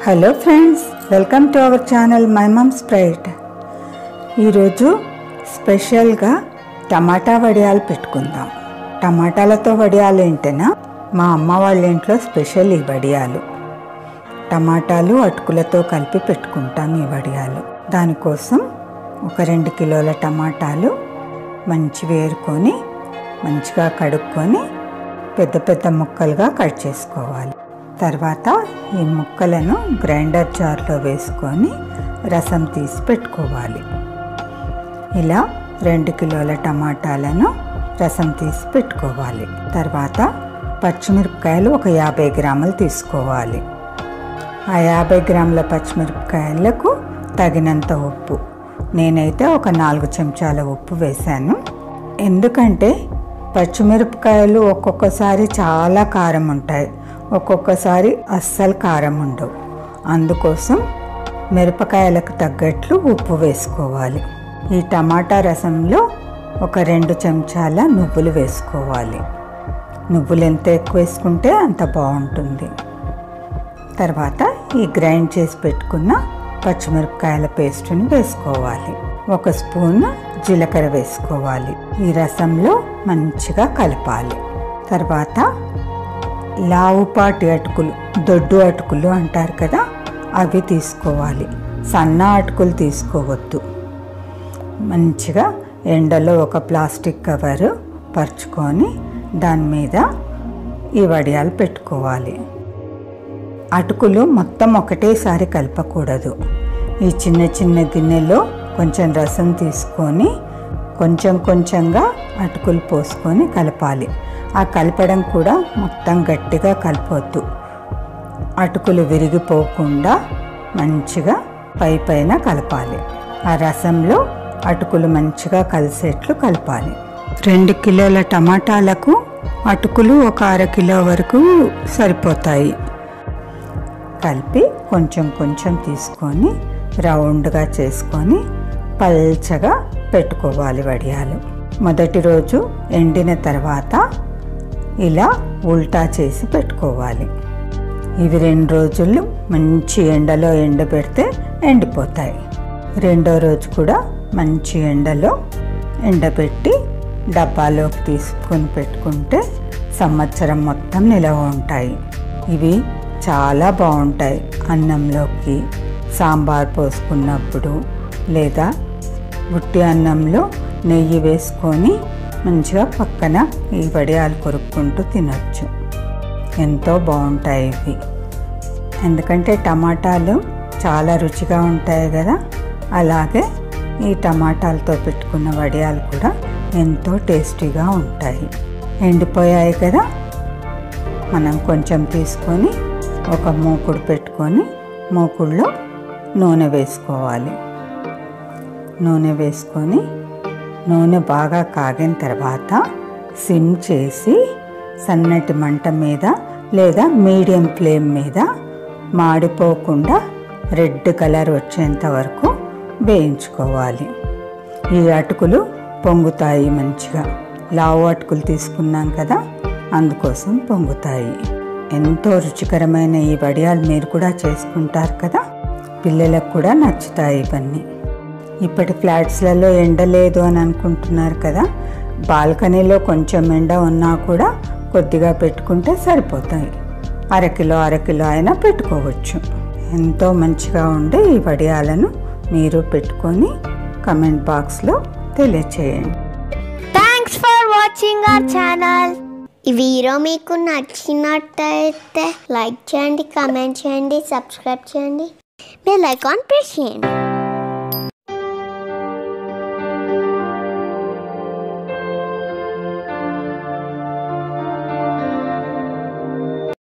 hello friends welcome to our channel my mum sprite ఈరోజు స్పెషల్గా టమాటా వడియాలు పెట్టుకుందాం టమాటాలతో వడియాలు ఏంటనా మా అమ్మ వాళ్ళ ఇంట్లో స్పెషల్ ఈ వడియాలు టమాటాలు అటుకులతో కలిపి పెట్టుకుంటాం ఈ వడియాలు దానికోసం ఒక రెండు కిలోల టమాటాలు మంచి వేరుకొని మంచిగా కడుక్కొని పెద్ద పెద్ద ముక్కలుగా కట్ చేసుకోవాలి తర్వాత ఈ ముక్కలను గ్రైండర్ జార్లో వేసుకొని రసం తీసి పెట్టుకోవాలి ఇలా రెండు కిలోల టమాటాలను రసం తీసి పెట్టుకోవాలి తర్వాత పచ్చిమిరపకాయలు ఒక యాభై గ్రాములు తీసుకోవాలి ఆ యాభై గ్రాముల పచ్చిమిరపకాయలకు తగినంత ఉప్పు నేనైతే ఒక నాలుగు చెంచాల ఉప్పు వేశాను ఎందుకంటే పచ్చిమిరపకాయలు ఒక్కొక్కసారి చాలా కారం ఉంటాయి ఒక్కొక్కసారి అస్సలు కారం ఉండవు అందుకోసం మిరపకాయలకు తగ్గట్లు ఉప్పు వేసుకోవాలి ఈ టమాటా రసంలో ఒక రెండు చెంచాల నువ్వులు వేసుకోవాలి నువ్వులు ఎంత ఎక్కువ వేసుకుంటే అంత బాగుంటుంది తర్వాత ఈ గ్రైండ్ చేసి పెట్టుకున్న పచ్చిమిరపకాయల పేస్టుని వేసుకోవాలి ఒక స్పూన్ జీలకర్ర వేసుకోవాలి ఈ రసంలో మంచిగా కలపాలి తర్వాత లావుపాటి అటుకులు దొడ్డు అటుకులు అంటారు కదా అవి తీసుకోవాలి సన్న అటుకులు తీసుకోవద్దు మంచిగా ఎండలో ఒక ప్లాస్టిక్ కవరు పరుచుకొని దాని మీద ఈ వడియాలు పెట్టుకోవాలి అటుకులు మొత్తం ఒకటేసారి కలపకూడదు ఈ చిన్న చిన్న గిన్నెలో కొంచెం రసం తీసుకొని కొంచెం కొంచెంగా అటుకులు పోసుకొని కలపాలి ఆ కలపడం కూడా మొత్తం గట్టిగా కలపొద్దు అటుకులు విరిగిపోకుండా మంచిగా పై పైన కలపాలి ఆ రసంలో అటుకులు మంచిగా కలిసేట్లు కలపాలి రెండు కిలోల టమాటాలకు అటుకులు ఒక అర కిలో వరకు సరిపోతాయి కలిపి కొంచెం కొంచెం తీసుకొని రౌండ్గా చేసుకొని పల్చగా పెట్టుకోవాలి వడియాలు మొదటి రోజు ఎండిన తర్వాత ఇలా ఉల్టా చేసి పెట్టుకోవాలి ఇవి రెండు రోజులు మంచి ఎండలో ఎండబెడితే ఎండిపోతాయి రెండో రోజు కూడా మంచి ఎండలో ఎండబెట్టి డబ్బాలోకి తీసుకొని పెట్టుకుంటే సంవత్సరం మొత్తం నిలవ ఉంటాయి ఇవి చాలా బాగుంటాయి అన్నంలోకి సాంబార్ పోసుకున్నప్పుడు లేదా గుట్టి అన్నంలో నెయ్యి వేసుకొని మంచిగా పక్కన ఈ వడియాలు కొరుక్కుంటూ తినొచ్చు ఎంతో బాగుంటాయి ఇవి ఎందుకంటే టమాటాలు చాలా రుచిగా ఉంటాయి కదా అలాగే ఈ టమాటాలతో పెట్టుకున్న వడియాలు కూడా ఎంతో టేస్టీగా ఉంటాయి ఎండిపోయాయి కదా మనం కొంచెం తీసుకొని ఒక మూకుడు పెట్టుకొని మూకుడులో నూనె వేసుకోవాలి నూనె వేసుకొని నూనె బాగా కాగిన తర్వాత సిమ్ చేసి సన్నటి మంట మీద లేదా మీడియం ఫ్లేమ్ మీద మాడిపోకుండా రెడ్ కలర్ వచ్చేంత వరకు వేయించుకోవాలి ఈ అటుకులు పొంగుతాయి మంచిగా లావు అటుకులు తీసుకున్నాం కదా అందుకోసం పొంగుతాయి ఎంతో రుచికరమైన ఈ వడియాలు మీరు కూడా చేసుకుంటారు కదా పిల్లలకు కూడా నచ్చుతాయి ఇవన్నీ ఇప్పటి ఫ్లాట్స్లలో ఎండ లేదు అని అనుకుంటున్నారు కదా బాల్కనీలో కొంచెం ఎండ ఉన్నా కూడా కొద్దిగా పెట్టుకుంటే సరిపోతాయి అరకిలో అరకిలో అయినా పెట్టుకోవచ్చు ఎంతో మంచిగా ఉండే ఈ వడియాలను మీరు పెట్టుకొని కమెంట్ బాక్స్లో తెలియచేయండి thanks for watching our channel ఈ వీడియో మీకు నచ్చినట్టయితే లైక్ చేయండి కామెంట్ చేయండి సబ్స్క్రైబ్ చేయండి బెల్ ఐకాన్ ప్రెస్ చేయండి